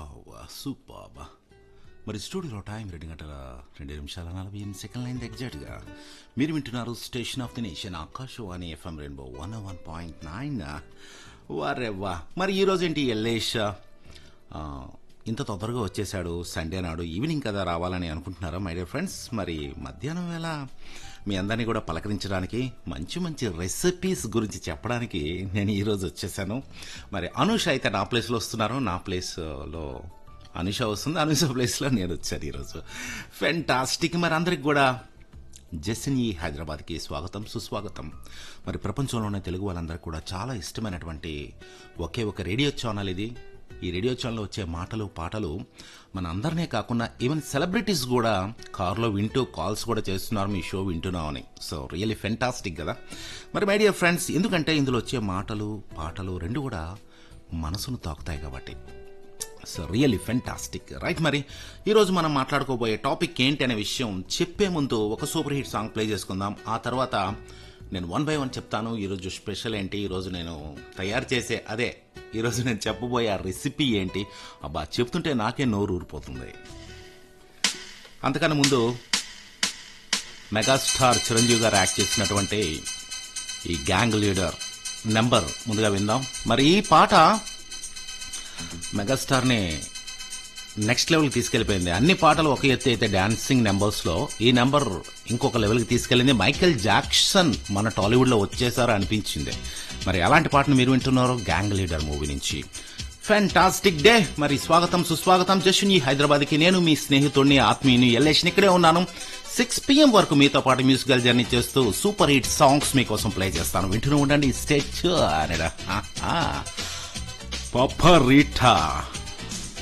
wow super మరి స్టూడియోలో time రెండు గంటల రెండు నిమిషాల నలభై ఎనిమిది సెకండ్ లైన్ ఎగ్జాక్ట్గా మీరు వింటున్నారు station of the nation Akashvani FM rainbow one one point nine వారెవ్వా మరి ఈరోజు ఏంటి ఎల్లేష్ ఆ, ఇంత తొందరగా వచ్చేసాడు సండే నాడు ఈవినింగ్ కదా రావాలని అనుకుంటున్నారా మై డియర్ ఫ్రెండ్స్ మరి మధ్యాహ్నం వేళ మీ అందరినీ కూడా పలకరించడానికి మంచి మంచి రెసిపీస్ గురించి చెప్పడానికి నేను ఈరోజు వచ్చేసాను మరి అనుష అయితే నా ప్లేస్లో వస్తున్నారు నా ప్లేస్లో అనుష వస్తుంది అనుష ప్లేస్లో నేను వచ్చాను ఈరోజు ఫెంటాస్టిక్ మరి అందరికి కూడా జెస్సిని హైదరాబాద్కి స్వాగతం సుస్వాగతం మరి ప్రపంచంలోనే తెలుగు వాళ్ళందరికీ కూడా చాలా ఇష్టమైనటువంటి ఒకే ఒక రేడియో ఛానల్ ఇది ఈ రేడియో ఛానల్లో వచ్చే మాటలు పాటలు మన అందరినే కాకుండా ఈవెన్ సెలబ్రిటీస్ కూడా కారులో వింటూ కాల్స్ కూడా చేస్తున్నారు మీ షో వింటున్నామని సో రియల్లీ ఫెంటాస్టిక్ కదా మరి మై డియర్ ఫ్రెండ్స్ ఎందుకంటే ఇందులో వచ్చే మాటలు పాటలు రెండు కూడా మనసును తాకుతాయి కాబట్టి సో రియల్లీ ఫెంటాస్టిక్ రైట్ మరి ఈరోజు మనం మాట్లాడుకోబోయే టాపిక్ ఏంటి అనే విషయం చెప్పే ముందు ఒక సూపర్ హిట్ సాంగ్ ప్లే చేసుకుందాం ఆ తర్వాత నేను వన్ బై వన్ చెప్తాను ఈరోజు స్పెషల్ ఏంటి ఈరోజు నేను తయారు చేసే అదే ఈరోజు నేను చెప్పబోయే ఆ రెసిపీ ఏంటి అబ్బా చెప్తుంటే నాకే నోరు ఊరిపోతుంది అంతకన్నా ముందు మెగాస్టార్ చిరంజీవి గారు యాక్ట్ చేసినటువంటి ఈ గ్యాంగ్ లీడర్ నెంబర్ ముందుగా విందాం మరి ఈ పాట మెగాస్టార్ని నెక్స్ట్ లెవెల్కి తీసుకెళ్లిపోయింది అన్ని పాటలు ఒక ఎత్తు అయితే డాన్సింగ్ నెంబర్స్ లో ఈ నెంబర్ ఇంకొక లెవెల్కి తీసుకెళ్ళింది మైకేల్ జాక్సన్ మన టాలీవుడ్ లో వచ్చేసారు అనిపించింది మరి అలాంటి పాటను మీరు వింటున్నారు గ్యాంగ్ లీడర్ మూవీ నుంచి ఫెంటాస్టిక్ డే మరి స్వాగతం సుస్వాగతం జషన్ ఈ హైదరాబాద్ కి నేను మీ స్నేహితుడిని ఆత్మీయుని ఎల్లేషన్ ఇక్కడే ఉన్నాను సిక్స్ పిఎం వరకు మీతో పాటు మ్యూజికల్ జర్నీ చేస్తూ సూపర్ హిట్ సాంగ్స్ మీకోసం ప్లే చేస్తాను వింటూనే ఉండండి స్టేట్ పాపరీఠా